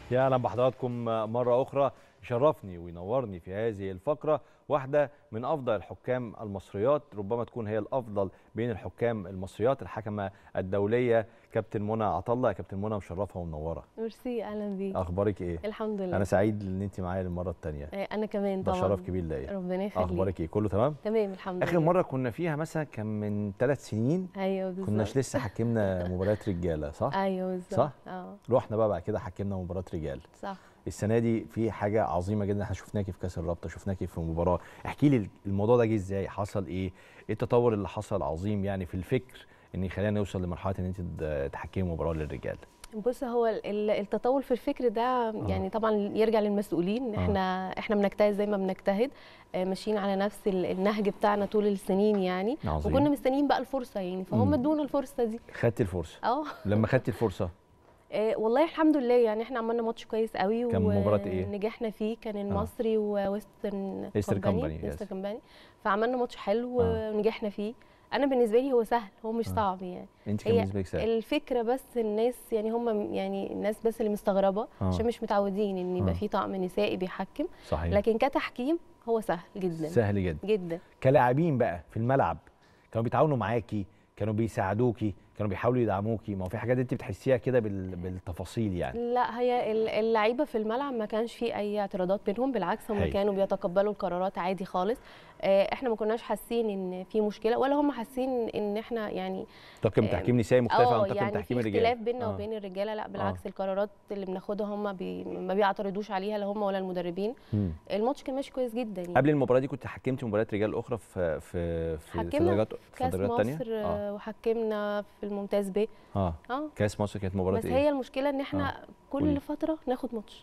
يا اهلا بحضراتكم مره اخرى يشرفني وينورني في هذه الفقره واحده من افضل الحكام المصريات ربما تكون هي الافضل بين الحكام المصريات الحكمه الدوليه كابتن منى عطله يا كابتن منى مشرفه ومنوره ميرسي اهلا بيك اخبارك ايه الحمد لله انا سعيد ان انت معايا للمره الثانيه آه، انا كمان ده طبعا شرف كبير ليا ربنا يخليك اخبارك ايه كله تمام تمام الحمد اخر لله مره كنا فيها مثلا كان من ثلاث سنين ايوه بالظبط كناش لسه حكمنا مباريات رجاله صح ايوه بالظبط صح؟ اه رحنا بقى بعد كده حكمنا مباراه رجال صح السنه دي في حاجه عظيمه جدا احنا شفناكي في كاس الرابطه شفناكي في مباراه احكي لي الموضوع ده جه ازاي حصل ايه ايه التطور اللي حصل عظيم يعني في الفكر ان يخلينا نوصل لمرحله ان انت تد- تحكمي مباراه للرجال بص هو ال- ال- التطور في الفكر ده يعني طبعا يرجع للمسؤولين آه. احنا احنا بنجتهد زي ما بنجتهد آه، ماشيين على نفس ال- النهج بتاعنا طول السنين يعني عظيم. وكنا مستنيين بقى الفرصه يعني فهم مم. ادونا الفرصه دي خدتي الفرصه اه لما خدتي الفرصه آه، والله الحمد لله يعني احنا عملنا ماتش كويس قوي كان مباراة إيه؟ ونجحنا فيه كان المصري وويسترن إيستر كومباني، كومباني يس. إيستر كومباني فعملنا ماتش حلو آه. ونجحنا فيه انا بالنسبه لي هو سهل هو مش آه. صعب يعني انت كان هي بالنسبه لك سهل الفكره بس الناس يعني هم يعني الناس بس اللي مستغربه آه. عشان مش متعودين ان آه. يبقى في طقم نسائي بيحكم صحيح لكن كتحكيم هو سهل جدا سهل جدا جدا كلاعبين بقى في الملعب كانوا بيتعاونوا معاكي كانوا بيساعدوكي كانوا بيحاولوا يدعموكي ما هو في حاجات انت بتحسيها كده بال... بالتفاصيل يعني لا هي ال- اللعيبه في الملعب ما كانش في اي اعتراضات بينهم بالعكس هم هايل. كانوا بيتقبلوا القرارات عادي خالص آه، احنا ما كناش حاسين ان في مشكله ولا هم حاسين ان احنا يعني طاقم آه، تحكيم نسائي مختلف اه عن طاقم يعني تحكيم في الرجال اختلاف بيننا آه. وبين الرجاله لا بالعكس القرارات اللي بناخدها هم بي ما بيعترضوش عليها لا هم ولا المدربين مم. الماتش كان ماشي كويس جدا يعني قبل المباراه دي كنت حكمتي مباريات رجال اخرى في في في, في حكمنا درجات في كاس درجات تانية مصر اه آه. وحكمنا في الممتاز ب اه اه كاس مصر كانت مباراه بس ايه هي المشكله ان احنا قولي. كل فتره ناخد ماتش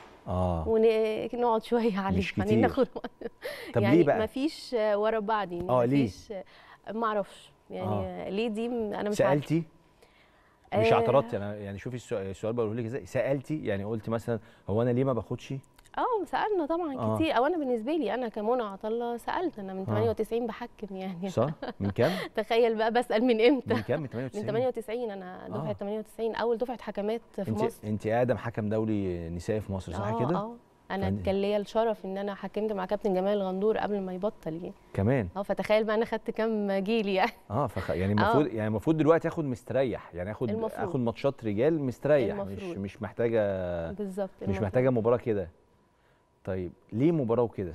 اه ونقعد شويه عليه مش يعني كتير. ناخد طب يعني ليه بقى مفيش ورا بعض يعني آه، ليه؟ مفيش ما اعرفش يعني آه. ليه دي م- انا مش عارفه سالتي مش آه. اعترضتي انا يعني شوفي السؤال السؤال بقوله لك ازاي سالتي يعني قلت مثلا هو انا ليه ما باخدش اه سالنا طبعا آه. كتير او انا بالنسبه لي انا كمنى عطله سالت انا من آه. 98 بحكم يعني صح من كام تخيل بقى بسال من امتى من كام من من 98 98 انا دفعه آه. 98 اول دفعه حكمات في انت مصر انت اقدم حكم دولي نسائي في مصر صح اه كده اه انا يعني- كان ليا الشرف ان انا حكمت مع كابتن جمال الغندور قبل ما يبطل يعني كمان اه فتخيل بقى انا خدت كام جيل يعني اه فخ... يعني المفروض يعني المفروض دلوقتي اخد مستريح يعني اخد المفروض. اخد ماتشات رجال مستريح مش المفروض. مش محتاجه بالظبط مش المفروض. محتاجه مباراه كده طيب ليه مباراه وكده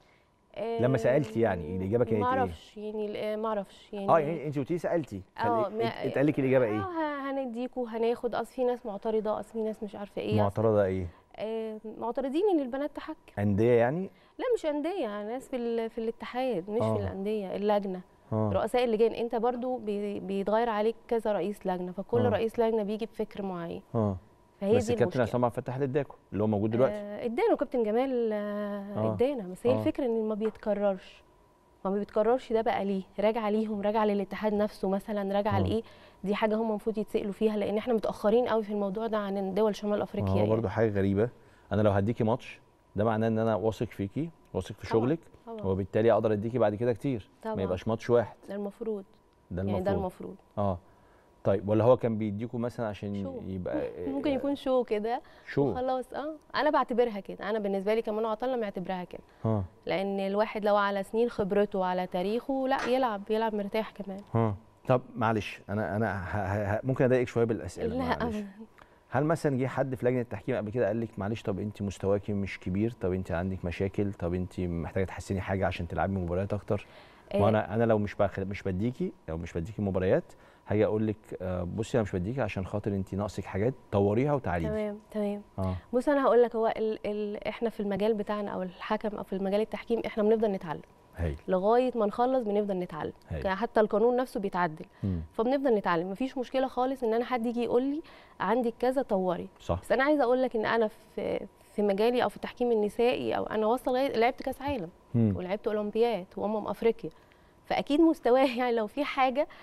لما سألتي يعني الإجابة كانت إيه؟ ما اعرفش يعني ما اعرفش يعني اه يعني انت قلتي لي سالتي اه ما- اتقال لك الاجابه ايه اه هنديكوا هناخد اصل في ناس معترضه اصل في ناس مش عارفه ايه أصل معترضه ايه آه معترضين ان البنات تحكم انديه يعني لا مش انديه ناس في ال- في الاتحاد مش آه. في الانديه اللجنه اه رؤساء اللجان انت برضو بي- بيتغير عليك كذا رئيس لجنه فكل آه. رئيس لجنه بيجي بفكر معين اه فهي بس دي الكابتن المشكله عصام عبد الفتاح اللي اداكوا اللي هو موجود دلوقتي آه، ادانا كابتن جمال آه، آه. ادانا بس هي آه. الفكره ان ما بيتكررش ما بيتكررش ده بقى ليه راجعه ليهم راجعه للاتحاد نفسه مثلا راجعه آه. لايه دي حاجه هم المفروض يتسالوا فيها لان احنا متاخرين قوي في الموضوع ده عن دول شمال افريقيا هو يعني. برضو حاجه غريبه انا لو هديكي ماتش ده معناه ان انا واثق فيكي واثق في طبعاً، شغلك طبعا وبالتالي اقدر اديكي بعد كده كتير ما طبعا يبقاش ماتش واحد ده المفروض ده يعني المفروض ده المفروض اه طيب ولا هو كان بيديكوا مثلا عشان شو. يبقى ممكن يكون شو كده شو وخلاص اه انا بعتبرها كده انا بالنسبه لي كمان عطله معتبرها كده ها لان الواحد لو على سنين خبرته وعلى تاريخه لا يلعب يلعب مرتاح كمان ها طب معلش انا انا ه- ه- ه- ممكن اضايقك شويه بالاسئله لا معلش أبداً. هل مثلا جه حد في لجنه التحكيم قبل كده قال لك معلش طب انت مستواكي مش كبير طب انت عندك مشاكل طب انت محتاجه تحسني حاجه عشان تلعبي مباريات اكتر ما آه، انا انا لو مش باخد مش بديكي لو مش بديكي مباريات هاجي اقول لك آه، بصي انا مش بديكي عشان خاطر انت ناقصك حاجات طوريها وتعالي تمام تمام اه بص انا هقول لك هو ال ال احنا في المجال بتاعنا او الحكم او في المجال التحكيم احنا بنفضل نتعلم هايل لغايه ما نخلص بنفضل نتعلم هايل. كان حتى القانون نفسه بيتعدل مم. فبنفضل نتعلم مفيش مشكله خالص ان انا حد يجي يقول لي عندك كذا طوري صح بس انا عايزه اقول لك ان انا في في مجالي او في التحكيم النسائي او انا واصله لغايه لعبت كاس عالم مم. ولعبت اولمبياد وامم افريقيا فاكيد مستواي يعني لو في حاجه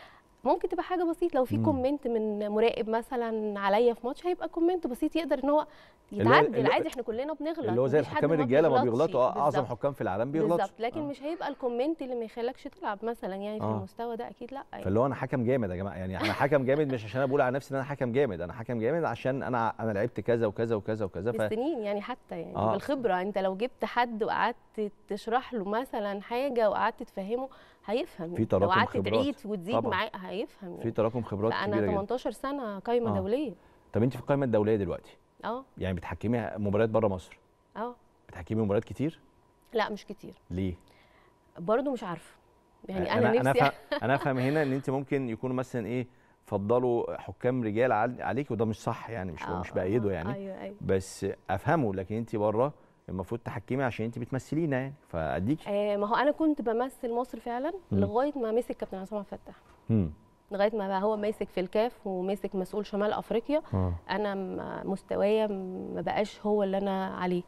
ممكن تبقى حاجه بسيطه لو في مم. كومنت من مراقب مثلا عليا في ماتش هيبقى كومنت بسيط يقدر ان هو اللي هو- يتعدل اللي- عادي احنا كلنا بنغلط اللي هو زي مفيش حد الحكام ما الرجاله ما بيغلطش. بيغلطوا آه، اعظم بالظبط. حكام في العالم بيغلطوا بالظبط لكن آه. مش هيبقى الكومنت اللي ما يخليكش تلعب مثلا يعني في آه. المستوى ده اكيد لا يعني. فاللي هو انا حكم جامد يا جماعه يعني انا حكم جامد مش عشان انا بقول على نفسي ان انا حكم جامد انا حكم جامد عشان انا انا لعبت كذا وكذا وكذا وكذا ف... بالسنين يعني حتى يعني آه. آه. بالخبره انت لو جبت حد وقعدت تشرح له مثلا حاجه وقعدت تفهمه هيفهم في لو تراكم قعدت خبرات. تعيد وتزيد طبعاً. معاه هيفهم في يعني. تراكم خبرات فانا كبيره جدا 18 سنه قايمه آه. آه. دوليه طب انت في القائمه الدوليه دلوقتي اه يعني بتحكمي مباريات بره مصر اه بتحكمي مباريات كتير لا مش كتير ليه برضو مش عارفه يعني انا, انا نفسي افهم انا افهم هنا ان انت ممكن يكونوا مثلا ايه فضلوا حكام رجال عل- عليك وده مش صح يعني مش آه، مش بايده آه، يعني ايوه ايوه بس افهمه لكن انت بره المفروض تحكمي عشان انت بتمثلينا يعني فاديكي آه ما هو انا كنت بمثل مصر فعلا مم. لغايه ما مسك كابتن عصام عبد الفتاح امم لغايه ما بقى هو ماسك في الكاف وماسك مسؤول شمال افريقيا اه انا م- مستوايا ما بقاش هو اللي انا عليه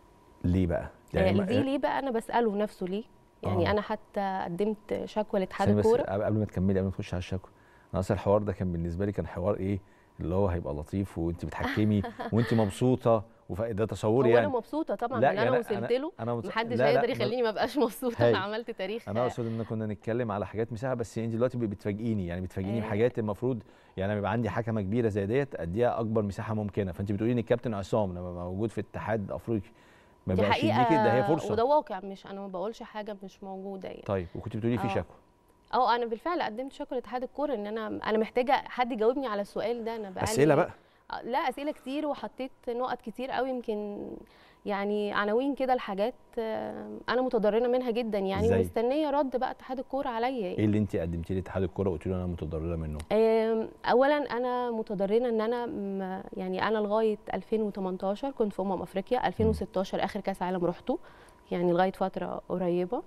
ليه بقى يعني ما- دي ليه بقى انا بساله نفسه ليه يعني آه. انا حتى قدمت شكوى لاتحاد ثانية بس الكوره قبل قبل ما تكملي قبل ما تخشي على الشكوى انا اصل الحوار ده كان بالنسبه لي كان حوار ايه اللي هو هيبقى لطيف وانت بتحكمي وانت مبسوطه وده تصوري هو يعني انا مبسوطه طبعا لا، اللي يعني انا أنا- وصلت له انا مت... محدش لا، لا، هيقدر ما- يخليني ما ابقاش مبسوطه هايل. انا عملت تاريخ انا اقصد ان كنا نتكلم على حاجات مساحه بس انت دلوقتي بتفاجئيني يعني بتفاجئيني آه. بحاجات المفروض يعني لما يبقى عندي حكمه كبيره زي ديت اديها اكبر مساحه ممكنه فانت بتقولي ان الكابتن عصام لما موجود في اتحاد افريقي ما دي بقاش حقيقه يديكي ده هي فرصه وده واقع مش انا ما بقولش حاجه مش موجوده يعني طيب وكنت بتقولي في آه. شكوى اه انا بالفعل قدمت شكوى لاتحاد الكوره ان انا انا محتاجه حد يجاوبني على السؤال ده انا بقالي اسئله بقى آه، لا اسئله كتير وحطيت نقط كتير قوي يمكن يعني عناوين كده لحاجات آه، انا متضرره منها جدا يعني إزاي؟ ومستنيه رد بقى اتحاد الكوره عليا ايه يعني. اللي انت قدمتيه لاتحاد الكوره وقلت له انا متضرره منه آم، اولا انا متضرره ان انا م- يعني انا لغايه 2018 كنت في امم افريقيا 2016 اخر كاس عالم رحته يعني لغايه فتره قريبه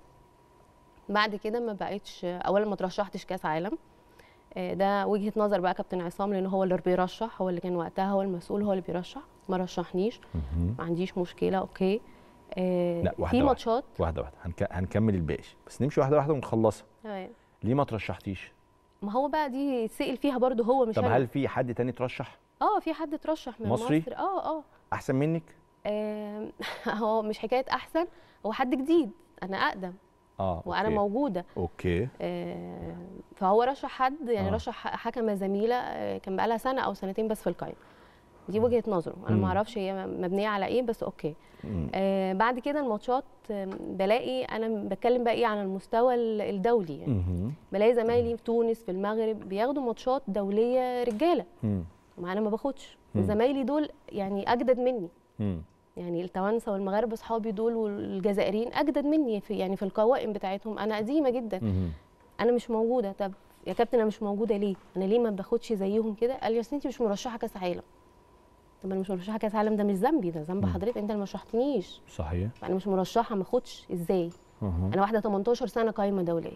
بعد كده ما بقتش اولا ما ترشحتش كاس عالم آه، ده وجهه نظر بقى كابتن عصام لان هو اللي بيرشح هو اللي كان وقتها هو المسؤول هو اللي بيرشح ما رشحنيش مهم. ما عنديش مشكله اوكي آه، لا، واحدة في واحدة. ماتشات واحده واحده هنك... هنكمل الباقي بس نمشي واحده واحده ونخلصها تمام ليه ما ترشحتيش ما هو بقى دي سئل فيها برضه هو مش طب أنا. هل في حد تاني ترشح اه في حد ترشح من مصري؟ مصر اه اه احسن منك آم، هو مش حكايه احسن هو حد جديد انا اقدم اه وانا أوكي. موجوده اوكي آه، فهو رشح حد يعني آه. رشح حكمه زميله آه، كان بقالها سنه او سنتين بس في القائمه دي وجهه نظره انا مم. ما اعرفش هي مبنيه على ايه بس اوكي مم. آه بعد كده الماتشات آم، بلاقي انا بتكلم بقى ايه عن المستوى ال- الدولي يعني مهم. بلاقي زمايلي في تونس في المغرب بياخدوا ماتشات دوليه رجاله مم. ما انا ما باخدش مم. وزمايلي دول يعني اجدد مني مم. يعني التوانسه والمغاربه اصحابي دول والجزائريين اجدد مني في يعني في القوائم بتاعتهم انا قديمه جدا مهم. انا مش موجوده طب يا كابتن انا مش موجوده ليه انا ليه ما باخدش زيهم كده قال لي اصل انت مش مرشحه كاس عالم طب انا مش مرشحه كاس عالم ده مش ذنبي ده ذنب مم. حضرتك انت اللي ما رشحتنيش صحيح انا مش مرشحه ما اخدش ازاي مهم. انا واحده 18 سنه قايمه دوليه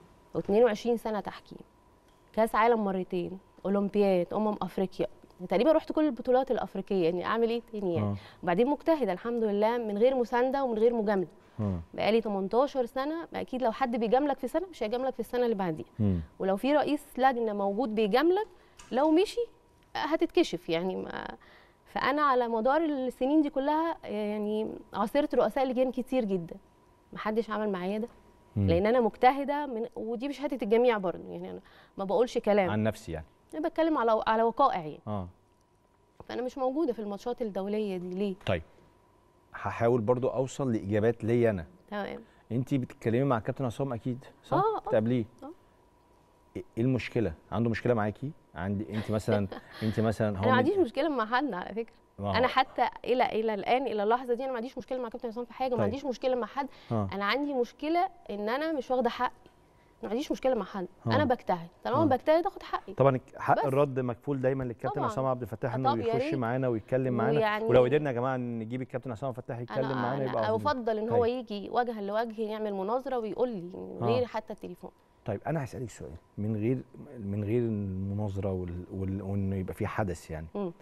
و22 سنه تحكيم كاس عالم مرتين اولمبياد امم افريقيا تقريبا رحت كل البطولات الافريقيه يعني اعمل ايه تاني يعني آه. وبعدين مجتهده الحمد لله من غير مسانده ومن غير مجامله مم. بقالي 18 سنه اكيد لو حد بيجاملك في سنه مش هيجاملك في السنه اللي بعديها مم. ولو في رئيس لجنه موجود بيجاملك لو مشي هتتكشف يعني ما فانا على مدار السنين دي كلها يعني عاصرت رؤساء لجان كتير جدا محدش عمل معايا ده مم. لان انا مجتهده من ودي بشهاده الجميع برضه يعني انا ما بقولش كلام عن نفسي يعني انا بتكلم على على وقائع يعني اه فانا مش موجوده في الماتشات الدوليه دي ليه طيب هحاول برضو اوصل لاجابات ليا انا تمام انت بتتكلمي مع الكابتن عصام اكيد صح آه، آه. بتقابليه آه. ايه إيه المشكله عنده مشكله معاكي عندي انت مثلا انت مثلا انا هو ما من- عنديش مشكله مع حد على فكره ما هو- انا حتى الى الى الان الى اللحظه دي انا ما عنديش مشكله مع كابتن عصام في حاجه طيب. ما عنديش مشكله مع حد آه. انا عندي مشكله ان انا مش واخده حقي ما عنديش مشكله مع حد آه. انا بجتهد طالما آه. بجتهد اخد حقي طبعا حق بس. الرد مكفول دايما للكابتن طبعاً. عصام عبد الفتاح آه انه طب يا يخش ريت. معانا ويتكلم معانا ويعني- ولو قدرنا يا جماعه نجيب الكابتن عصام عبد الفتاح يتكلم انا معانا يبقى انا عظيم. افضل ان هو طيب. يجي وجها لوجه يعمل مناظره ويقول لي من آه. غير حتى التليفون طيب انا هسالك سؤال من غير من غير المناظره وال... وال... وانه يبقى في حدث يعني مم.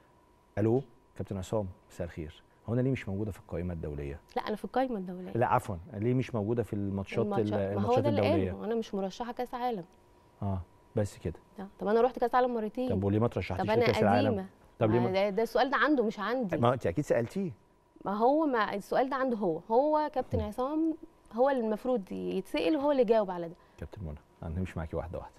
الو كابتن عصام مساء الخير هو انا ليه مش موجوده في القائمه الدوليه لا انا في القايمه الدوليه لا عفوا ليه مش موجوده في الماتشات ال- الماتشات- ما هو الماتشات ده اللي الدوليه قاله انا مش مرشحه كاس عالم اه بس كده لا. طب انا رحت كاس عالم مرتين طب وليه ما ترشحتيش طب انا لكاس العالم قديمه طب ليه ما ما ده, ده السؤال ده عنده مش عندي ما انت اكيد سالتيه ما هو ما السؤال ده عنده هو هو كابتن عصام هو اللي المفروض يتسال وهو اللي يجاوب على ده كابتن منى انا همشي معاكي واحده واحده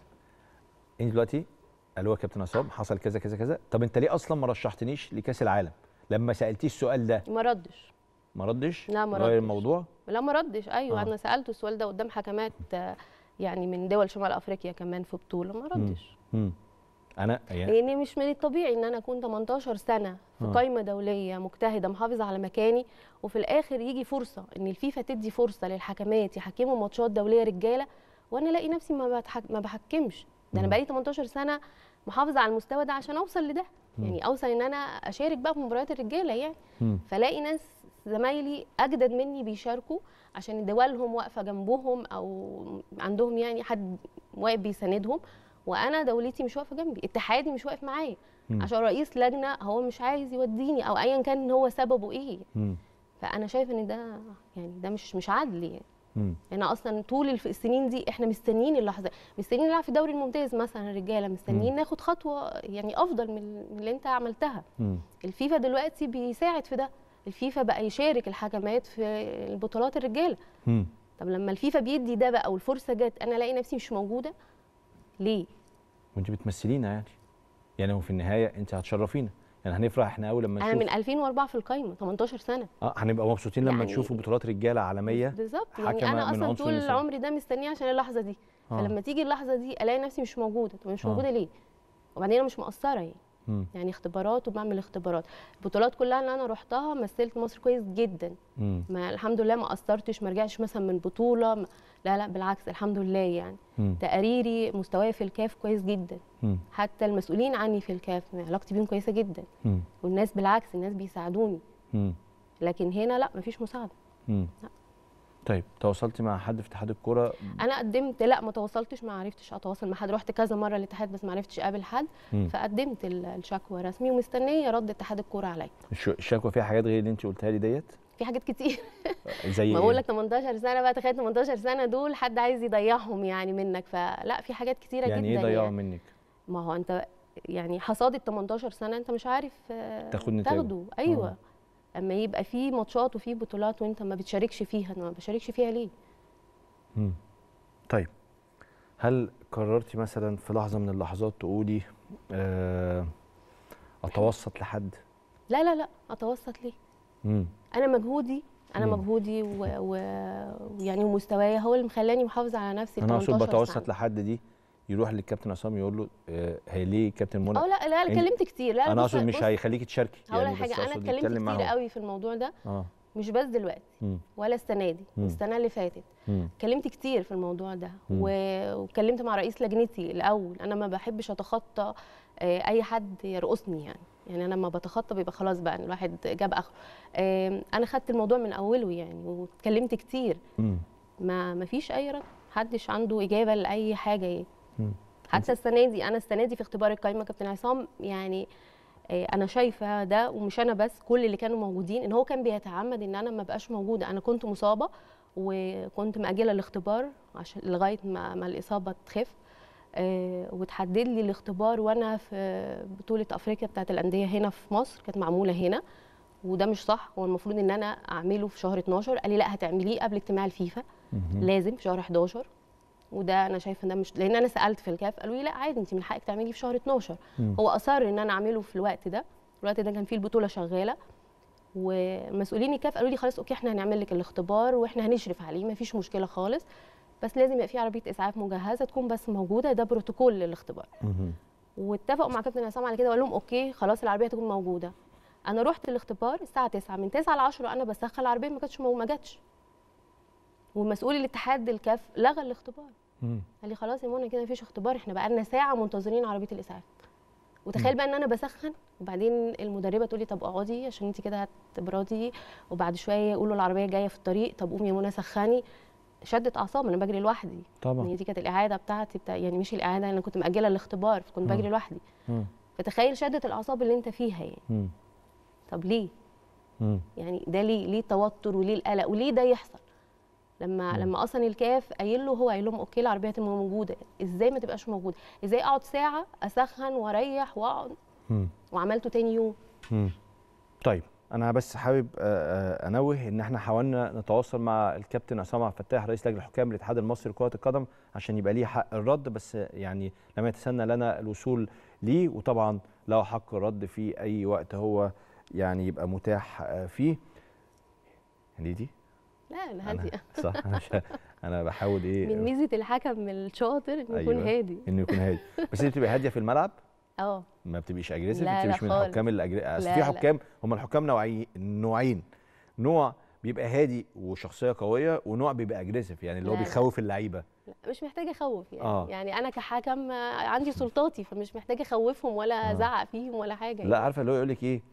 انت دلوقتي قالوا يا كابتن عصام حصل كذا كذا كذا طب انت ليه اصلا ما رشحتنيش لكاس العالم لما سالتيه السؤال ده ما ردش ما ردش لا، ما غير ردش. الموضوع لا ما ردش ايوه آه. انا سالته السؤال ده قدام حكمات آه، يعني من دول شمال افريقيا كمان في بطوله ما ردش مم. انا يعني يعني مش من الطبيعي ان انا اكون 18 سنه في آه. قائمه دوليه مجتهده محافظه على مكاني وفي الاخر يجي فرصه ان الفيفا تدي فرصه للحكمات يحكموا ماتشات دوليه رجاله وانا الاقي نفسي ما بتحك... ما بحكمش ده انا مم. بقالي 18 سنه محافظه على المستوى ده عشان اوصل لده مم. يعني اوصل ان انا اشارك بقى في مباريات الرجاله يعني مم. فلاقي ناس زمايلي اجدد مني بيشاركوا عشان دولهم واقفه جنبهم او عندهم يعني حد واقف بيساندهم وانا دولتي مش واقفه جنبي اتحادي مش واقف معايا مم. عشان رئيس لجنه هو مش عايز يوديني او ايا كان هو سببه ايه مم. فانا شايفه ان ده يعني ده مش مش عدل يعني مم. انا اصلا طول الف- السنين دي احنا مستنيين اللحظه مستنيين نلعب في الدوري الممتاز مثلا الرجاله مستنيين ناخد خطوه يعني افضل من من اللي انت عملتها مم. الفيفا دلوقتي بيساعد في ده الفيفا بقى يشارك الحكمات في البطولات الرجاله مم. طب لما الفيفا بيدي ده بقى والفرصه جت انا الاقي نفسي مش موجوده ليه وانت بتمثلينا يعني يعني هو في النهايه انت هتشرفينا يعني هنفرح احنا اول لما انا نشوف من 2004 في القايمه 18 سنه اه هنبقى مبسوطين لما يعني- نشوف بطولات رجاله عالميه بالظبط يعني حكمة انا من اصلا عنصر طول النساء. عمري ده مستنيه عشان اللحظه دي آه. فلما تيجي اللحظه دي الاقي نفسي مش موجوده طب مش آه. موجوده ليه وبعدين انا مش مقصره يعني مم. يعني اختبارات وبعمل اختبارات البطولات كلها اللي انا رحتها مثلت مصر كويس جدا مم. ما الحمد لله ما قصرتش ما رجعتش مثلا من بطوله ما لا لا بالعكس الحمد لله يعني مم. تقاريري مستواي في الكاف كويس جدا مم. حتى المسؤولين عني في الكاف علاقتي بيهم كويسه جدا مم. والناس بالعكس الناس بيساعدوني مم. لكن هنا لا مفيش مساعده مم. لا. طيب تواصلتي مع حد في اتحاد الكوره انا قدمت لا ما تواصلتش ما عرفتش اتواصل مع حد رحت كذا مره الاتحاد بس ما عرفتش اقابل حد مم. فقدمت ال- الشكوى رسمي ومستنيه رد اتحاد الكوره عليا الش- الشكوى فيها حاجات غير اللي انت قلتها لي ديت في حاجات كتير زي ما ايه بقول لك 18 سنه بقى تخيل 18 سنه دول حد عايز يضيعهم يعني منك فلا في حاجات كتيره يعني جدا ايه ضيعوا يعني. منك ما هو انت يعني حصاد ال 18 سنه انت مش عارف آه، تاخد نتائجه. تاخده ايوه آه. اما يبقى في ماتشات وفي بطولات وانت ما بتشاركش فيها انا ما بشاركش فيها ليه مم. طيب هل قررتي مثلا في لحظه من اللحظات تقولي آه اتوسط لحد لا لا لا اتوسط ليه مم. انا مجهودي انا مم. مجهودي ويعني و... ويعني ومستواي هو اللي مخلاني محافظه على نفسي انا اقصد 18 بتوسط سنة. لحد دي يروح للكابتن عصام يقول له آه هي ليه كابتن منى اه لا لا إن- انا كلمت كتير لا لا انا بص- اقصد مش بص، هيخليكي تشاركي هقول يعني لك بس حاجه انا أقصد اتكلمت يتكلم كتير معاهم. قوي في الموضوع ده اه مش بس دلوقتي مم. ولا السنه دي مم. السنه اللي فاتت مم. اتكلمت كتير في الموضوع ده مم. و- واتكلمت مع رئيس لجنتي الاول انا ما بحبش اتخطى آه، اي حد يرقصني يعني يعني انا لما بتخطى بيبقى خلاص بقى الواحد جاب اخره آم، انا خدت الموضوع من اوله يعني واتكلمت كتير مم. ما ما فيش اي رد محدش عنده اجابه لاي حاجه يعني مم. حتى السنه دي انا السنه دي في اختبار القايمه كابتن عصام يعني آه، انا شايفه ده ومش انا بس كل اللي كانوا موجودين ان هو كان بيتعمد ان انا ما بقاش موجوده انا كنت مصابه وكنت مأجله الاختبار عشان لغايه ما, ما الاصابه تخف آه، وتحدد لي الاختبار وانا في بطوله افريقيا بتاعت الانديه هنا في مصر كانت معموله هنا وده مش صح هو المفروض ان انا اعمله في شهر 12 قال لي لا هتعمليه قبل اجتماع الفيفا مهم. لازم في شهر 11 وده انا شايفه ان ده مش لان انا سالت في الكاف قالوا لي لا عادي انت من حقك تعمليه في شهر 12 مم. هو اصر ان انا اعمله في الوقت ده الوقت ده كان فيه البطوله شغاله ومسؤولين الكاف قالوا لي خلاص اوكي احنا هنعمل لك الاختبار واحنا هنشرف عليه مفيش مشكله خالص بس لازم يبقى في عربيه اسعاف مجهزه تكون بس موجوده ده بروتوكول للاختبار مهم. واتفقوا مع كابتن عصام على كده وقال لهم اوكي خلاص العربيه هتكون موجوده انا رحت الاختبار الساعه 9 من 9 ل 10 انا بسخن العربيه ما كانتش مو- ما جاتش ومسؤول الاتحاد الكاف لغى الاختبار مم. قال لي خلاص يا منى كده مفيش اختبار احنا بقالنا ساعه منتظرين عربيه الاسعاف وتخيل بقى ان انا بسخن وبعدين المدربه تقول لي طب اقعدي عشان انت كده هتبردي وبعد شويه يقولوا العربيه جايه في الطريق طب قومي يا منى سخني شدت اعصاب انا بجري لوحدي طبعا يعني دي كانت الاعاده بتاعتي بتاع يعني مش الاعاده انا كنت ماجله الاختبار فكنت مم. بجري لوحدي مم. فتخيل شده الاعصاب اللي انت فيها يعني مم. طب ليه مم. يعني ده ليه ليه التوتر وليه القلق وليه ده يحصل لما مم. لما اصلا الكاف قايل له هو قايل لهم اوكي العربيه هتبقى موجوده ازاي ما تبقاش موجوده ازاي اقعد ساعه اسخن واريح واقعد مم. وعملته تاني يوم مم. طيب انا بس حابب آه، آه، انوه ان احنا حاولنا نتواصل مع الكابتن عصام عبد الفتاح رئيس لجنه الحكام الاتحاد المصري لكره القدم عشان يبقى ليه حق الرد بس يعني لم يتسنى لنا الوصول ليه وطبعا له حق الرد في اي وقت هو يعني يبقى متاح آه، فيه يعني دي لا أنا- انا هاديه صح انا مش انا بحاول ايه من ميزه الحكم الشاطر انه يكون أيوة. هادي انه يكون هادي بس انت بتبقى هاديه في الملعب اه ما بتبقيش اجريسيف لا، انت لا مش من خالص. الحكام اللي اجريسيف اصل لا، في لا. حكام هم الحكام نوعين نوعين نوع بيبقى هادي وشخصيه قويه ونوع بيبقى اجريسيف يعني اللي هو لا، لا. بيخوف اللعيبه لا، مش محتاجه اخوف يعني آه. يعني انا كحكم آه، عندي سلطاتي فمش محتاجه اخوفهم ولا آه. ازعق فيهم ولا حاجه لا عارفه اللي هو يقول لك ايه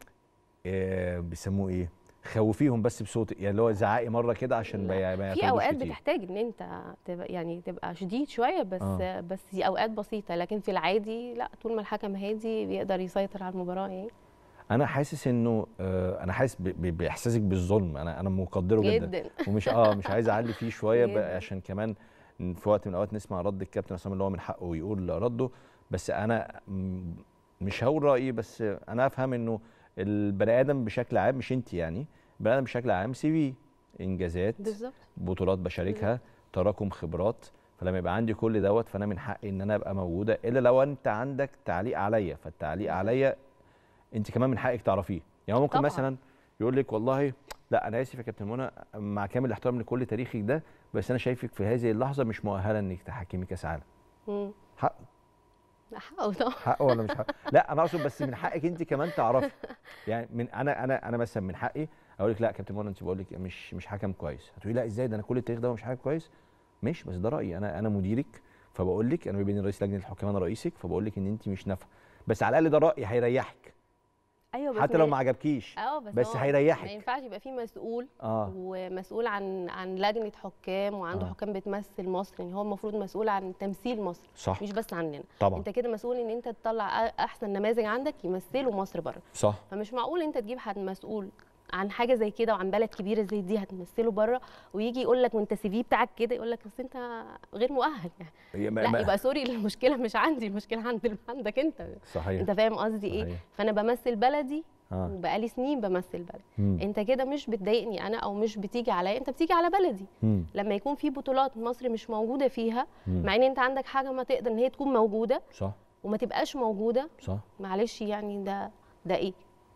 آه بيسموه ايه خوفيهم بس بصوت يعني اللي هو زعقي مره كده عشان ما لا. ما في ياخدوش اوقات كتير. بتحتاج ان انت تبقى يعني تبقى شديد شويه بس آه. آه. بس دي اوقات بسيطه لكن في العادي لا طول ما الحكم هادي بيقدر يسيطر على المباراه يعني انا حاسس انه آه انا حاسس ب- ب- باحساسك بالظلم انا انا مقدره جدا, جدا ومش اه مش عايز اعلي فيه شويه جداً. بقى عشان كمان في وقت من الاوقات نسمع رد الكابتن عصام اللي هو من حقه يقول رده بس انا م- مش هقول رايي بس انا افهم انه البني ادم بشكل عام مش انت يعني البني ادم بشكل عام سي في انجازات بالظبط بطولات بشاركها تراكم خبرات فلما يبقى عندي كل دوت فانا من حقي ان انا ابقى موجوده الا لو انت عندك تعليق عليا فالتعليق عليا انت كمان من حقك تعرفيه يعني ممكن طبعاً. مثلا يقول لك والله لا انا اسف يا كابتن منى مع كامل الاحترام لكل تاريخك ده بس انا شايفك في هذه اللحظه مش مؤهله انك تحكمي كاس عالم مم. حق لا حقه طبعا حق ولا مش حق لا انا اقصد بس من حقك انت كمان تعرفي يعني من انا انا انا مثلا من حقي اقول لك لا يا كابتن منى انت بقول لك مش مش حكم كويس هتقولي لا ازاي ده انا كل التاريخ ده مش حكم كويس ماشي بس ده رايي انا انا مديرك فبقول لك انا ما بين رئيس لجنه الحكام انا رئيسك فبقول لك ان انت مش نافعه بس على الاقل ده رايي هيريحك ايوه بس حتى لو ما- ما عجبكيش اه بس, بس هو هيريحك. ما ينفعش يبقى في مسؤول اه ومسؤول عن عن لجنه حكام وعنده آه. حكام بتمثل مصر يعني هو المفروض مسؤول عن تمثيل مصر صح مش بس عننا طبعا انت كده مسؤول ان انت تطلع أ- احسن نماذج عندك يمثلوا مصر بره صح فمش معقول انت تجيب حد مسؤول عن حاجه زي كده وعن بلد كبيره زي دي هتمثله بره ويجي يقول لك وانت سي في بتاعك كده يقول لك اصل انت غير مؤهل يعني هي ما- لا ما- يبقى سوري المشكله مش عندي المشكله عند عندك انت صحيح انت فاهم قصدي ايه صحيح. فانا بمثل بلدي اه وبقالي سنين بمثل بلدي مم. انت كده مش بتضايقني انا او مش بتيجي عليا انت بتيجي على بلدي مم. لما يكون في بطولات مصر مش موجوده فيها مم. مع ان انت عندك حاجه ما تقدر ان هي تكون موجوده صح وما تبقاش موجوده صح معلش يعني ده ده ايه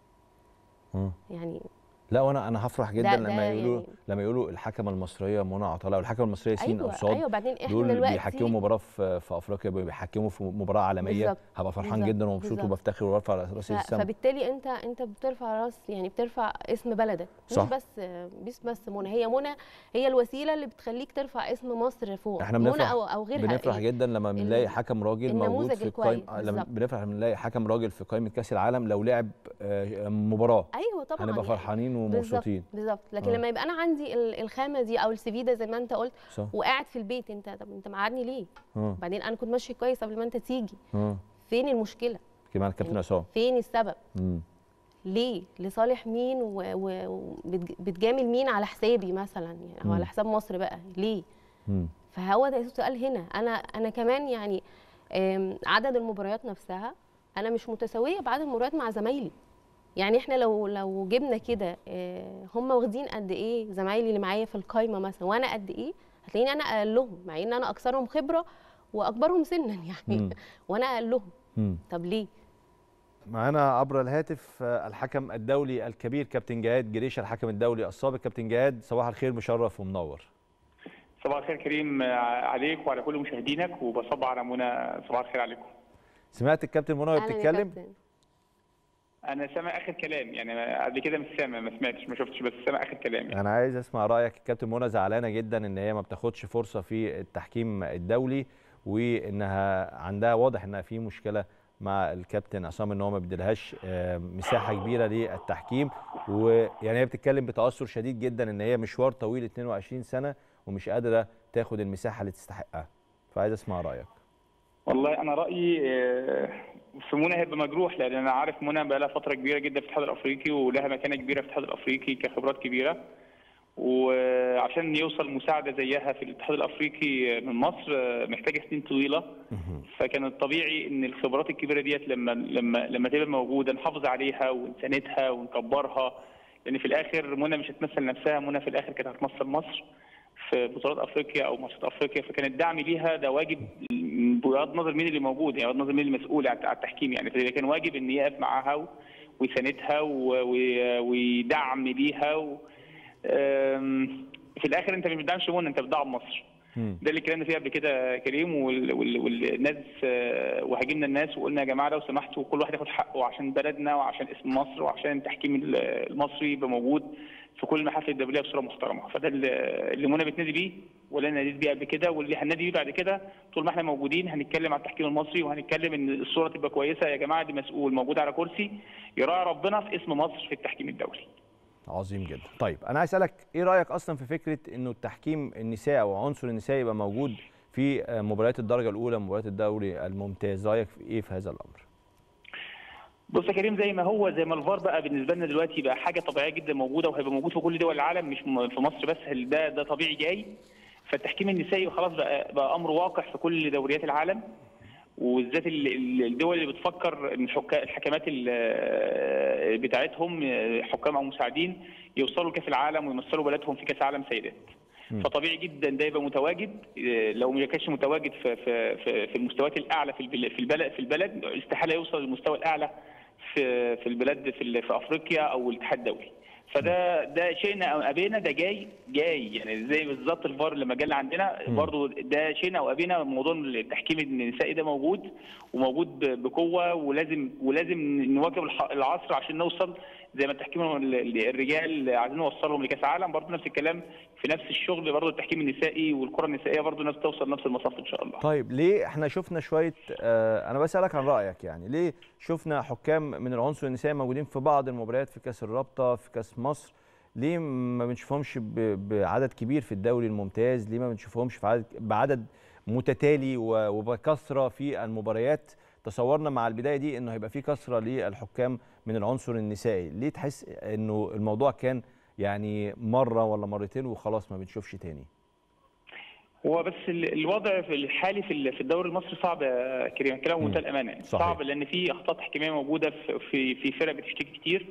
اه يعني لا وانا انا هفرح جدا ده- لما ده يقولوا يعني- لما يقولوا الحكمه المصريه منى عطله والحكمه المصريه سين او ايوه صاد ايوه بعدين احنا دول دلوقتي بيحكموا مباراه في في افريقيا بيحكموا في مباراه عالميه بالظبط، هبقى فرحان بالظبط، جدا ومبسوط بالظبط. وبفتخر وبرفع راسي ف- للسما فبالتالي انت انت بترفع راس يعني بترفع اسم بلدك مش صح. بس مش بس منى هي منى هي الوسيله اللي بتخليك ترفع اسم مصر فوق احنا منى بنفرح او او غيرها بنفرح إيه؟ جدا لما بنلاقي ال- حكم راجل موجود النموذج في الكويس، القائمه لما بالظبط. بنفرح لما نلاقي حكم راجل في قائمه كاس العالم لو لعب آه، مباراه ايوه طبعا هنبقى يعني. فرحانين ومبسوطين بالظبط لكن آه. لما يبقى انا عندي ال- الخامه دي او السي في ده زي ما انت قلت صح وقاعد في البيت انت طب انت مقعدني ليه اه بعدين انا كنت ماشي كويس قبل ما انت تيجي اه فين المشكله كمان الكابتن عصام فين السبب مم. ليه لصالح مين وبتجامل مين على حسابي مثلا يعني او مم. على حساب مصر بقى ليه مم. فهو ده السؤال هنا انا انا كمان يعني آم، عدد المباريات نفسها انا مش متساويه بعدد المباريات مع زمايلي يعني احنا لو لو جبنا كده آه، هم واخدين قد ايه زمايلي اللي معايا في القايمه مثلا وانا قد ايه هتلاقيني انا اقلهم مع ان انا اكثرهم خبره واكبرهم سنا يعني مم. وانا اقلهم مم. طب ليه معانا عبر الهاتف آه، الحكم الدولي الكبير كابتن جهاد جريشه الحكم الدولي السابق كابتن جهاد صباح الخير مشرف ومنور صباح الخير كريم عليك وعلى كل مشاهدينك وبصب على منى صباح الخير عليكم سمعت الكابتن منى وهي أهلاً يا بتتكلم كابتن. انا سامع اخر كلام يعني قبل كده مش سامع ما سمعتش ما شفتش بس سامع اخر كلام يعني. انا عايز اسمع رايك الكابتن منى زعلانه جدا ان هي ما بتاخدش فرصه في التحكيم الدولي وانها عندها واضح انها في مشكله مع الكابتن عصام ان هو ما بيديلهاش آه، مساحه كبيره للتحكيم ويعني هي بتتكلم بتاثر شديد جدا ان هي مشوار طويل 22 سنه ومش قادره تاخد المساحه اللي تستحقها فعايز اسمع رايك والله انا رايي آه، في منى هيبقى مجروح لان انا عارف منى بقى لها فتره كبيره جدا في الاتحاد الافريقي ولها مكانه كبيره في الاتحاد الافريقي كخبرات كبيره وعشان يوصل مساعده زيها في الاتحاد الافريقي من مصر آه، محتاجه سنين طويله فكان الطبيعي ان الخبرات الكبيره ديت لما لما لما تبقى موجوده نحافظ عليها ونساندها ونكبرها لان في الاخر منى مش هتمثل نفسها منى في الاخر كانت هتمثل مصر في بطولات افريقيا او ماتشات افريقيا فكان الدعم ليها ده واجب بغض النظر مين اللي موجود يعني بغض النظر مين المسؤول على على التحكيم يعني فده كان واجب ان يقف معاها و- ويساندها و- و- ويدعم ليها و... أم، في الاخر انت مش بتدعمش منى انت بتدعم مصر مم. ده اللي اتكلمنا فيه قبل كده كريم وال- وال- والناس آه، وهاجمنا الناس وقلنا يا جماعه لو سمحتوا كل واحد ياخد حقه عشان بلدنا وعشان اسم مصر وعشان التحكيم ال- المصري يبقى موجود في كل المحافل الدوليه بصوره محترمه فده اللي اللي منى بتنادي بيه ولا أنا ناديت بيه قبل كده واللي هننادي بيه بعد كده طول ما احنا موجودين هنتكلم على التحكيم المصري وهنتكلم ان الصوره تبقى كويسه يا جماعه دي مسؤول موجود على كرسي يراعي ربنا في اسم مصر في التحكيم الدولي عظيم جدا طيب انا عايز اسالك ايه رايك اصلا في فكره انه التحكيم النسائي او عنصر النسائي يبقى موجود في آه، مباريات الدرجه الاولى مباريات الدوري الممتاز رايك في ايه في هذا الامر بص يا كريم زي ما هو زي ما الفار بقى بالنسبه لنا دلوقتي بقى حاجه طبيعيه جدا موجوده وهيبقى موجود في كل دول العالم مش م- في مصر بس ده ده طبيعي جاي فالتحكيم النسائي خلاص بقى بقى امر واقع في كل دوريات العالم وبالذات ال- ال- الدول اللي بتفكر ان حكا- الحكمات ال- بتاعتهم حكام او مساعدين يوصلوا لكاس العالم ويمثلوا بلدهم في كاس العالم سيدات فطبيعي جدا ده يبقى متواجد إيه، لو ما كانش متواجد في في في في المستويات الاعلى في البل- في البلد في البلد استحاله يوصل للمستوى الاعلى في في البلاد في ال- في افريقيا او الاتحاد الدولي فده ده شئنا او ابينا ده جاي جاي يعني زي بالظبط الفار لما جالنا عندنا برضو ده شئنا او ابينا موضوع التحكيم النسائي ده موجود وموجود ب- بقوه ولازم ولازم نواكب الح- العصر عشان نوصل زي ما التحكيم ال- ال- الرجال عايزين نوصلهم لكاس العالم برضو نفس الكلام في نفس الشغل برضو التحكيم النسائي والكره النسائيه برضو نفس توصل نفس المصاف ان شاء الله طيب ليه احنا شفنا شويه آه انا بسالك عن رايك يعني ليه شفنا حكام من العنصر النسائي موجودين في بعض المباريات في كاس الرابطه في كاس مصر ليه ما بنشوفهمش ب- بعدد كبير في الدوري الممتاز ليه ما بنشوفهمش في عدد بعدد متتالي و- وبكثره في المباريات تصورنا مع البدايه دي انه هيبقى في كثره للحكام من العنصر النسائي ليه تحس انه الموضوع كان يعني مره ولا مرتين وخلاص ما بنشوفش تاني هو بس ال- الوضع في الحالي في ال- في الدوري المصري صعب يا كريم كلام مم. بمنتهى الامانه يعني صحيح. صعب لان في اخطاء تحكيميه موجوده في في في فرق بتشتكي كتير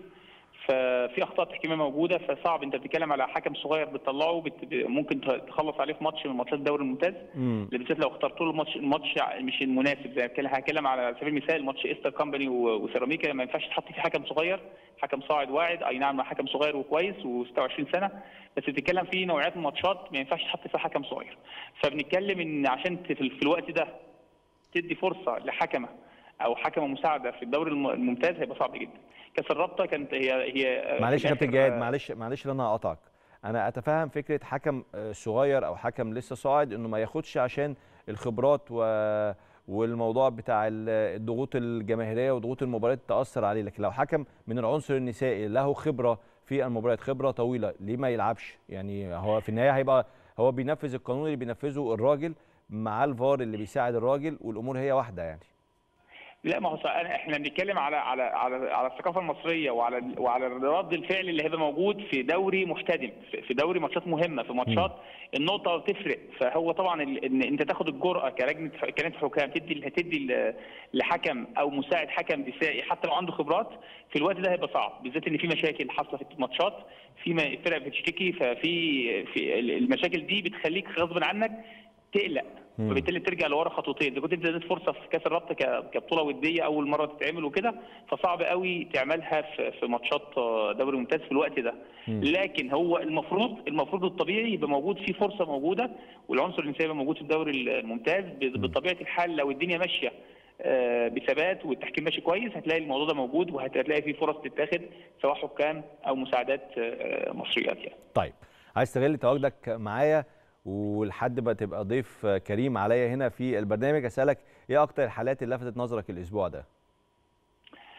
ففي اخطاء تحكيميه موجوده فصعب انت بتتكلم على حكم صغير بتطلعه بت... ممكن ت- تخلص عليه في ماتش من ماتشات الدوري الممتاز امم بالذات لو اخترت له الماتش الماتش مش المناسب زي ما هتكلم على سبيل المثال ماتش ايستر كامباني و- وسيراميكا ما ينفعش تحط فيه حكم صغير حكم صاعد واعد اي نعم حكم صغير وكويس و26 سنه بس بتتكلم في نوعيات من الماتشات ما ينفعش تحط فيها حكم صغير فبنتكلم ان عشان ت- في في الوقت ده تدي فرصه لحكمه او حكمه مساعده في الدوري الم- الممتاز هيبقى صعب جدا كاس الرابطه كانت هي هي معلش في يا كابتن الآخر- جهاد معلش معلش ان انا هقطعك انا اتفهم فكره حكم آه، صغير او حكم لسه صاعد انه ما ياخدش عشان الخبرات و والموضوع بتاع ال- الضغوط الجماهيريه وضغوط المباريات تاثر عليه لكن لو حكم من العنصر النسائي له خبره في المباريات خبره طويله ليه ما يلعبش يعني هو في النهايه هيبقى هو بينفذ القانون اللي بينفذه الراجل مع الفار اللي بيساعد الراجل والامور هي واحده يعني لا ما هو صح- أنا- احنا بنتكلم على على على على الثقافه المصريه وعلى وعلى رد الفعل اللي هيبقى موجود في دوري محتدم في- في دوري ماتشات مهمه في ماتشات النقطه بتفرق فهو طبعا ال- ان انت تاخد الجرأه كلجنه ح- كلجنه حكام تدي تدي ل- لحكم او مساعد حكم نسائي حتى لو عنده خبرات في الوقت ده هيبقى صعب بالذات ان في مشاكل حاصله في الماتشات في م- فرق بتشتكي ففي في ال- المشاكل دي بتخليك غصب عنك تقلق مم. فبالتالي ترجع لورا خطوتين اذا كنت انت اديت فرصه في كاس الرابطه ك- كبطوله وديه اول مره تتعمل وكده فصعب قوي تعملها في في ماتشات آه، دوري ممتاز في الوقت ده مم. لكن هو المفروض المفروض الطبيعي يبقى موجود في فرصه موجوده والعنصر الانساني يبقى موجود في الدوري الممتاز ب- بطبيعه الحال لو الدنيا ماشيه آه، بثبات والتحكيم ماشي كويس هتلاقي الموضوع ده موجود وهتلاقي في فرص تتاخد سواء حكام او مساعدات آه، مصريات يعني طيب عايز استغل تواجدك معايا ولحد ما تبقى ضيف كريم عليا هنا في البرنامج اسالك ايه اكتر الحالات اللي لفتت نظرك الاسبوع ده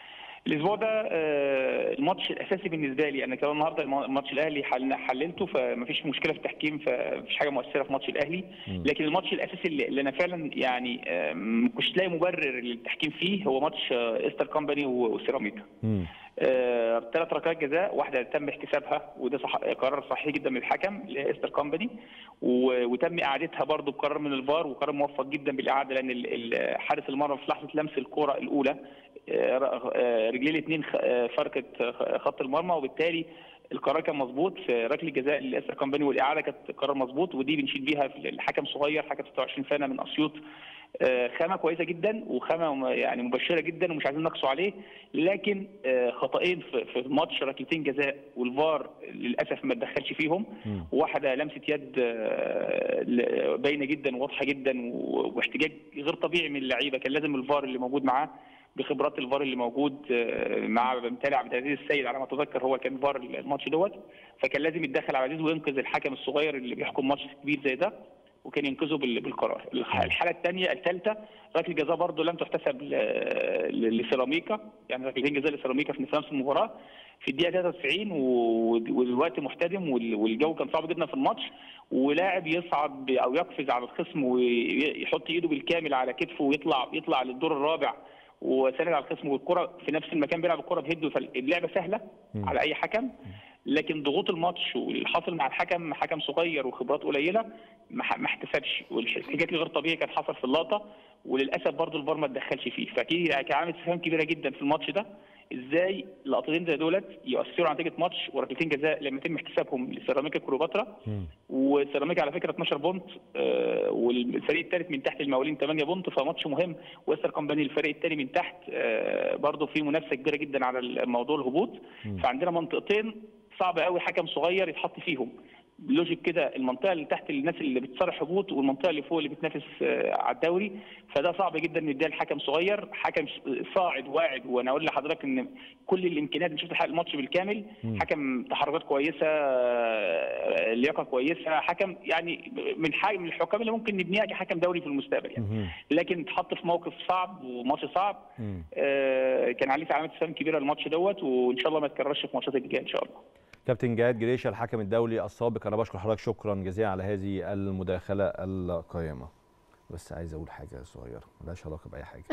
الاسبوع ده آه، الماتش الاساسي بالنسبه لي انا كمان النهارده الم- ماتش الاهلي حل- حللته فمفيش مشكله في التحكيم فمفيش حاجه مؤثره في ماتش الاهلي لكن الماتش الاساسي اللي اللي انا فعلا يعني آه، ما كنتش لاقي مبرر للتحكيم فيه هو ماتش آه، ايستر كومباني و- وسيراميكا مم. ثلاث ركلات جزاء واحده تم احتسابها وده صح قرار صحيح جدا من الحكم لاستر كومباني و- وتم اعادتها برضو بقرار من الفار وقرار موفق جدا بالاعاده لان ال- ال- حارس المرمى في لحظه لمس الكره الاولى آه، ر- آه، رجليه الاثنين فركت آه، خط المرمى وبالتالي القرار كان مظبوط في ركله جزاء لاستر كومباني والاعاده كانت قرار مظبوط ودي بنشيد بيها في الحكم صغير حكم 26 سنه من اسيوط آه، خامه كويسه جدا وخامه م- يعني مبشره جدا ومش عايزين نقصوا عليه لكن آه، خطأين في في ماتش ركلتين جزاء والفار للاسف ما تدخلش فيهم واحده لمسه يد آه، ل- باينه جدا وواضحه جدا و- واحتجاج غير طبيعي من اللعيبه كان لازم الفار اللي موجود معاه بخبرات الفار اللي موجود آه، مع متابع عبد العزيز السيد على ما اتذكر هو كان فار الماتش دوت فكان لازم يتدخل عبد العزيز وينقذ الحكم الصغير اللي بيحكم ماتش كبير زي ده وكان ينقذه بال- بالقرار الح- الحاله الثانيه الثالثه ركله جزاء برضه لم تحتسب ل- ل- لسيراميكا يعني ركلتين جزاء لسيراميكا في نفس المباراه في الدقيقه 93 و- والوقت محتدم وال- والجو كان صعب جدا في الماتش ولاعب يصعد ب- او يقفز على الخصم ويحط ايده بالكامل على كتفه ويطلع يطلع للدور الرابع وساند على الخصم والكره في نفس المكان بيلعب الكره بهده فاللعبه سهله على اي حكم لكن ضغوط الماتش واللي حاصل مع الحكم حكم صغير وخبرات قليله ما ح- ما احتسبش والاحتجاج الغير طبيعي كان حصل في اللقطه وللاسف برضو الفار ما اتدخلش فيه فاكيد كان عامل استفهام كبيره جدا في الماتش ده ازاي لقطتين زي دولت يؤثروا على نتيجه ماتش وركلتين جزاء لما يتم احتسابهم لسيراميكا كليوباترا وسيراميكا على فكره 12 بونت آه، والفريق الثالث من تحت المقاولين 8 بونت فماتش مهم ويستر كومباني الفريق الثاني من تحت آه، برضه في منافسه كبيره جدا على الموضوع الهبوط فعندنا منطقتين صعب قوي حكم صغير يتحط فيهم لوجيك كده المنطقه اللي تحت الناس اللي بتصارع هبوط والمنطقه اللي فوق اللي بتنافس آه، على الدوري فده صعب جدا نديها لحكم صغير حكم صاعد واعد وانا اقول لحضرتك ان كل الامكانيات اللي شفت حق الماتش بالكامل حكم تحركات كويسه آه، لياقه كويسه حكم يعني من حاجه من الحكام اللي ممكن نبنيها كحكم دوري في المستقبل يعني لكن اتحط في موقف صعب وماتش صعب آه، كان عليه علامه استفهام كبيره الماتش دوت وان شاء الله ما يتكررش في ماتشات الجايه ان شاء الله كابتن جهاد جريشه الحكم الدولي السابق انا بشكر حضرتك شكرا جزيلا على هذه المداخله القيمه بس عايز اقول حاجه صغيره ملهاش علاقه باي حاجه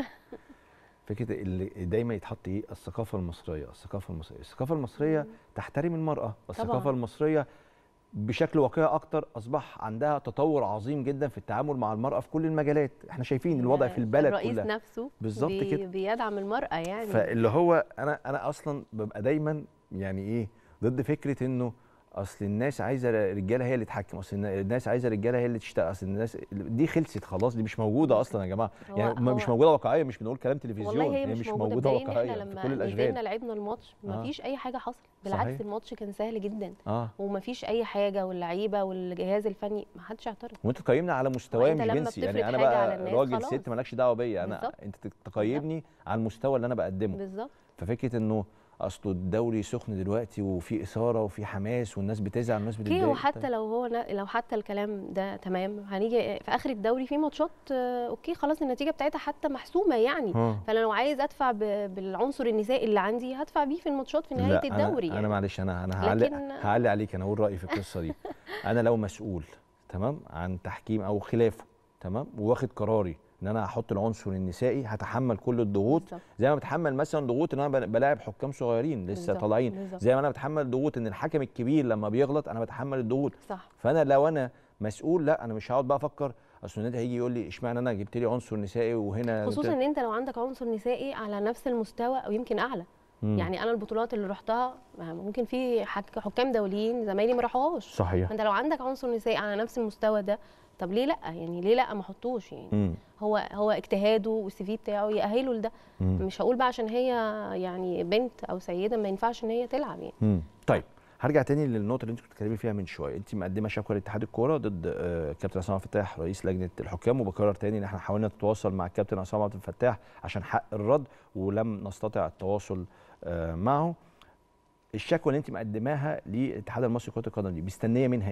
فكره اللي دايما يتحط ايه الثقافه المصريه الثقافه المصريه الثقافه المصريه تحترم المراه الثقافه طبعاً. المصريه بشكل واقعي اكتر اصبح عندها تطور عظيم جدا في التعامل مع المراه في كل المجالات احنا شايفين الوضع في البلد الرئيس كلها نفسه بالظبط بي- كده. بيدعم المرأة يعني فاللي هو انا انا اصلا ببقى دايما يعني ايه ضد فكره انه اصل الناس عايزه رجاله هي اللي تتحكم اصل النا- الناس عايزه رجاله هي اللي تشتغل اصل الناس دي خلصت خلاص دي مش موجوده اصلا يا جماعه هو- يعني ما- مش هو- موجوده واقعيه مش بنقول كلام تلفزيون والله هي مش, موجوده, موجوده بدليل ان واقعيه احنا في لما كل نزلنا الاشغال لعبنا الماتش آه. مفيش اي حاجه حصلت بالعكس صحيح. الماتش كان سهل جدا اه ومفيش اي حاجه واللعيبه والجهاز الفني ما حدش اعترض وانت تقيمنا على مستواي وأنت مش لما جنسي يعني بتفرض انا حاجة على بقى الناس راجل خلاص. ست مالكش دعوه بيا انا بالظبط. انت تقيمني على المستوى اللي انا بقدمه بالظبط ففكره انه اصل الدوري سخن دلوقتي وفي اثاره وفي حماس والناس بتزعل والناس اوكي بتتضايق وحتى لو هو نا- لو حتى الكلام ده تمام هنيجي في اخر الدوري في ماتشات آه، اوكي خلاص النتيجه بتاعتها حتى محسومه يعني ها. فانا لو عايز ادفع ب- بالعنصر النسائي اللي عندي هدفع بيه في الماتشات في نهايه لا الدوري انا, يعني. أنا معلش انا انا هعلق لكن- هعلق عليك انا اقول رايي في القصه دي انا لو مسؤول تمام عن تحكيم او خلافه تمام وواخد قراري ان انا هحط العنصر النسائي هتحمل كل الضغوط بالظبط. زي ما بتحمل مثلا ضغوط ان انا ب- بلاعب حكام صغيرين لسه بالظبط، طالعين بالظبط. زي ما انا بتحمل ضغوط ان الحكم الكبير لما بيغلط انا بتحمل الضغوط صح فانا لو انا مسؤول لا انا مش هقعد بقى افكر اصل النادي هيجي يقول لي اشمعنى انا جبت لي عنصر نسائي وهنا خصوصا ان انت لو عندك عنصر نسائي على نفس المستوى او يمكن اعلى مم. يعني انا البطولات اللي رحتها ممكن في حك- حكام دوليين زمايلي ما راحوهاش صحيح فانت لو عندك عنصر نسائي على نفس المستوى ده طب ليه لا يعني ليه لا ما احطوش يعني مم. هو هو اجتهاده والسي في بتاعه يأهله لده مم. مش هقول بقى عشان هي يعني بنت او سيده ما ينفعش ان هي تلعب يعني مم. طيب هرجع تاني للنقطه اللي انت كنت بتتكلمي فيها من شويه انت مقدمه شكوى لاتحاد الكوره ضد آه، كابتن عصام عبد الفتاح رئيس لجنه الحكام وبكرر تاني ان احنا حاولنا نتواصل مع الكابتن عصام عبد الفتاح عشان حق الرد ولم نستطع التواصل آه، معه الشكوى اللي انت مقدماها للاتحاد المصري لكره القدم دي مستنيه منها ايه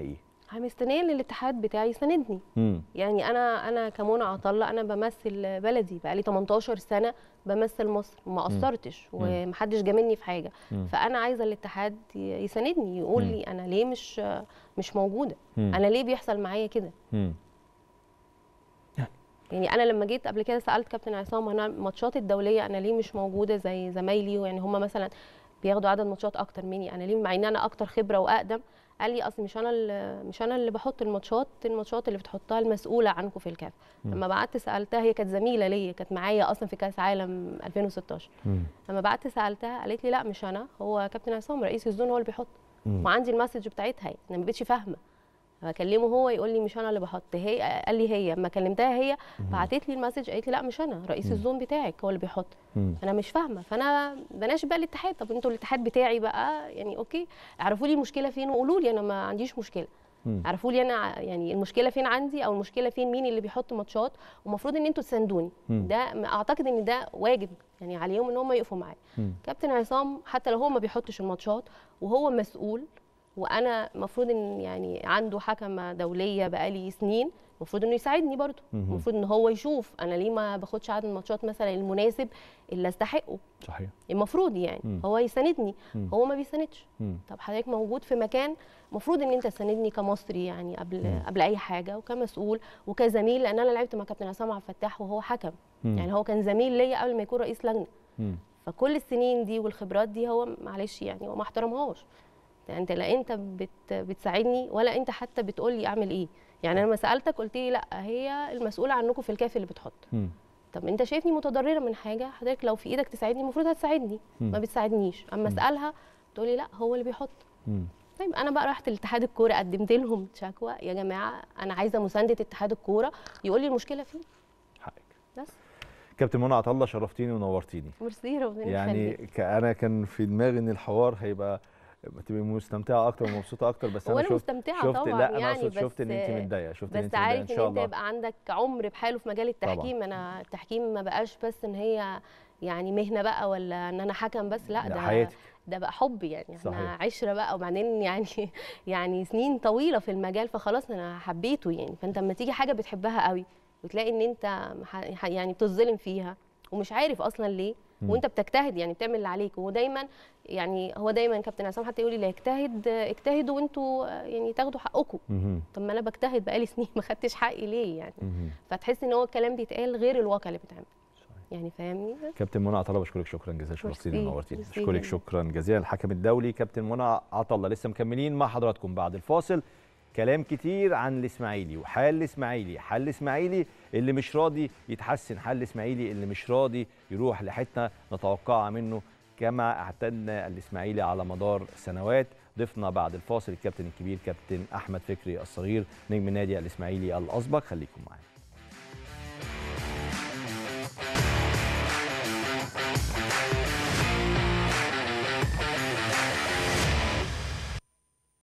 انا مستنيه ان الاتحاد بتاعي يساندني مم. يعني انا انا كمنى عطله انا بمثل بلدي بقالي 18 سنه بمثل مصر وما قصرتش ومحدش جاملني في حاجه مم. فانا عايزه الاتحاد ي- يساندني يقول مم. لي انا ليه مش مش موجوده مم. انا ليه بيحصل معايا كده مم. يعني انا لما جيت قبل كده سالت كابتن عصام انا الماتشات الدوليه انا ليه مش موجوده زي زمايلي يعني هم مثلا بياخدوا عدد ماتشات اكتر مني انا ليه مع ان انا اكتر خبره واقدم قال لي اصل مش انا اللي مش انا اللي بحط الماتشات الماتشات اللي بتحطها المسؤوله عنكم في الكاف لما بعت سالتها هي كانت زميله ليا كانت معايا اصلا في كاس عالم 2016 مم. لما بعت سالتها قالت لي لا مش انا هو كابتن عصام رئيس الزون هو اللي بيحط مم. وعندي المسج بتاعتها يعني انا ما بقتش فاهمه بكلمه هو يقول لي مش انا اللي بحط هي قال لي هي اما كلمتها هي بعتت لي المسج قالت لي لا مش انا رئيس الزون بتاعك هو اللي بيحط مم. انا مش فاهمه فانا بناشد بقى الاتحاد طب انتوا الاتحاد بتاعي بقى يعني اوكي اعرفوا لي المشكله فين وقولوا لي انا ما عنديش مشكله مم. عرفوا لي انا ع- يعني المشكله فين عندي او المشكله فين مين اللي بيحط ماتشات ومفروض ان انتوا تساندوني مم. ده م- اعتقد ان ده واجب يعني عليهم ان هم يقفوا معايا مم. كابتن عصام حتى لو هو ما بيحطش الماتشات وهو مسؤول وانا المفروض ان يعني عنده حكمه دوليه بقالي سنين المفروض انه يساعدني برضه مهم. المفروض ان هو يشوف انا ليه ما باخدش عدد الماتشات مثلا المناسب اللي استحقه صحيح المفروض يعني مم. هو يساندني مم. هو ما بيساندش مم. طب حضرتك موجود في مكان المفروض ان انت تساندني كمصري يعني قبل مم. قبل اي حاجه وكمسؤول وكزميل لان انا لعبت مع كابتن عصام عبد الفتاح وهو حكم مم. يعني هو كان زميل ليا قبل ما يكون رئيس لجنه مم. فكل السنين دي والخبرات دي هو معلش يعني هو ما احترمهاش يعني انت لا انت بت بتساعدني ولا انت حتى بتقول لي اعمل ايه يعني انا لما سالتك قلت لي لا هي المسؤوله عنكم في الكاف اللي بتحط مم. طب انت شايفني متضرره من حاجه حضرتك لو في ايدك تساعدني المفروض هتساعدني مم. ما بتساعدنيش اما اسالها تقول لي لا هو اللي بيحط مم. طيب انا بقى رحت لاتحاد الكوره قدمت لهم شكوى يا جماعه انا عايزه مسانده اتحاد الكوره يقول لي المشكله فين حقك بس كابتن منى عطله شرفتيني ونورتيني ميرسي ربنا يعني يخليك. ك- انا كان في دماغي ان الحوار هيبقى تبقى مستمتعه اكتر ومبسوطه اكتر بس انا وانا شفت مستمتعه شفت طبعا لا انا يعني اقصد شفت بس- ان انت متضايقه شفت ان بس انت متضايقه ان عارف ان شاء انت الله يبقى عندك عمر بحاله في مجال التحكيم انا التحكيم ما بقاش بس ان هي يعني مهنه بقى ولا ان انا حكم بس لا ده ده حياتك. ده بقى حب يعني احنا صحيح. عشره بقى وبعدين يعني يعني سنين طويله في المجال فخلاص انا حبيته يعني فانت لما تيجي حاجه بتحبها قوي وتلاقي ان انت ح- يعني بتظلم فيها ومش عارف اصلا ليه مم. وانت بتجتهد يعني بتعمل اللي عليك ودايما يعني هو دايما كابتن عصام حتى يقول لي لا اجتهد اجتهدوا وانتوا يعني تاخدوا حقكم مهم. طب ما انا بجتهد بقالي سنين ما خدتش حقي ليه يعني مهم. فتحس ان هو الكلام بيتقال غير الواقع اللي بيتعمل صحيح. يعني فاهمني كابتن منى عطله بشكرك شكرا جزيلا شرفتيني ميرسي. ونورتيني ميرسي بشكرك جدا. شكرا جزيلا الحكم الدولي كابتن منى عطله لسه مكملين مع حضراتكم بعد الفاصل كلام كتير عن الاسماعيلي وحال الاسماعيلي حل الاسماعيلي اللي مش راضي يتحسن حل الاسماعيلي اللي مش راضي يروح لحته نتوقعها منه كما اعتدنا الاسماعيلي على مدار سنوات ضيفنا بعد الفاصل الكابتن الكبير كابتن احمد فكري الصغير نجم نادي الاسماعيلي الاسبق خليكم معانا